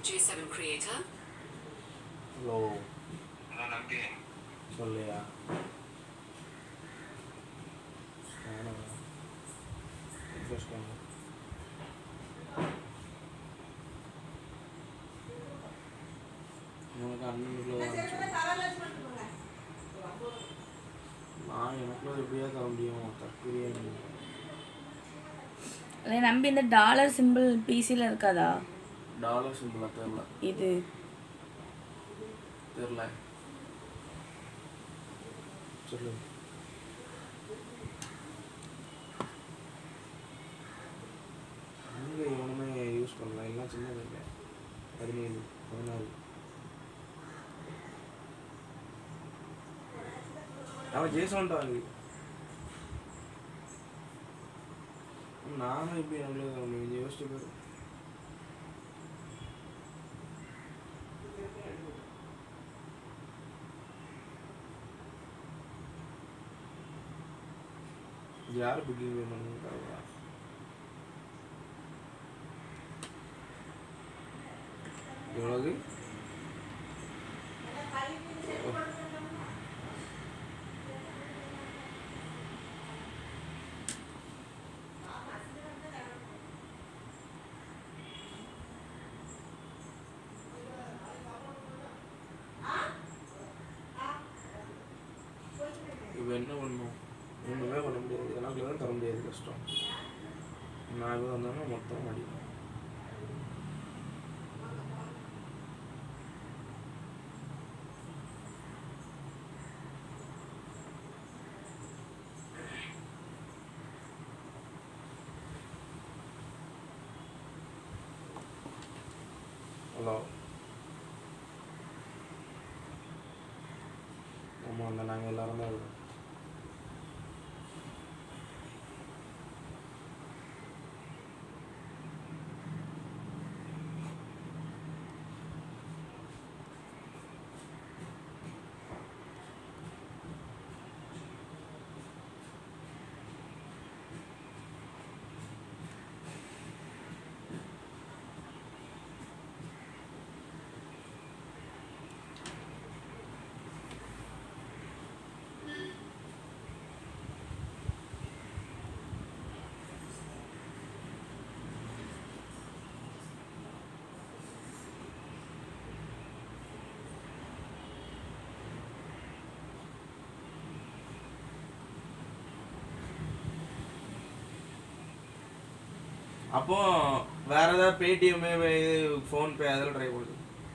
J7 creator. Hello hello நம்பி சொல்லியா refresh பண்ணு உனக்கு அன்னிக்குள்ள நான் எனக்குள்ள எப்படியா தர முடியும் தற்கொலையா நீ அதை நம்பி இந்த டாலர் சிம்பிள் பிசியில் இருக்காதா டாலர் சிம்பிளா தெரில இது தெரில சொல்லு அங்கே எவனுமே யூஸ் பண்ணல எல்லாம் சின்னது இல்லை பதினேழு பதினாறு அவன் ஜெய்சோன்ட்டா வாங்கி நானும் இப்படி நம்மளே தர முடியும் கொஞ்சம் யோசிச்சு பாரு யார் புக்கிங் பே பண்ணுங்க தரவா எவ்வளவு இப்போ என்ன பண்ணணும் ஒன்றுமே பண்ண முடியாது எனக்கு தான் தர முடியாது கஷ்டம் நான் இப்போ வந்தாங்கன்னா மொத்தம் அடிக்கும் ஹலோ ஆமாம் அந்த நாங்கள் எல்லாரும் தான் இருக்கோம் அப்போ வேற ஏதாவது பேடிஎம் ஃபோன்பே அதெல்லாம் ட்ரை பண்ணுது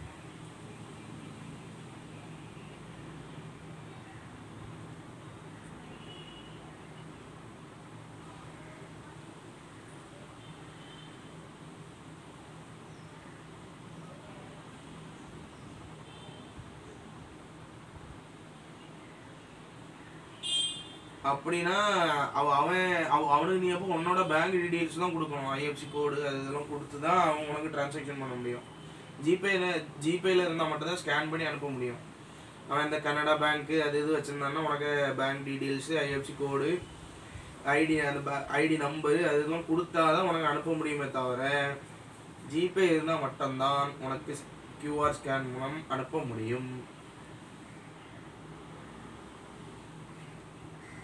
அப்படின்னா அவ அவன் அவ அவனுக்கு நீ அப்போ உன்னோட பேங்க் டீடைல்ஸ் தான் கொடுக்கணும் ஐஎஃப்சி கோடு அது இதெல்லாம் கொடுத்து தான் அவன் உனக்கு டிரான்சாக்ஷன் பண்ண முடியும் ஜிபேல ஜிபேல இருந்தால் மட்டும் தான் ஸ்கேன் பண்ணி அனுப்ப முடியும் அவன் இந்த கனடா பேங்க்கு அது இது வச்சுருந்தான்னா உனக்கு bank details IFSC code ID அந்த ஐடி நம்பரு அதெல்லாம் கொடுத்தா தான் உனக்கு அனுப்ப முடியுமே தவிர ஜிபே இருந்தால் மட்டும்தான் உனக்கு கியூஆர் ஸ்கேன் மூலம் அனுப்ப முடியும்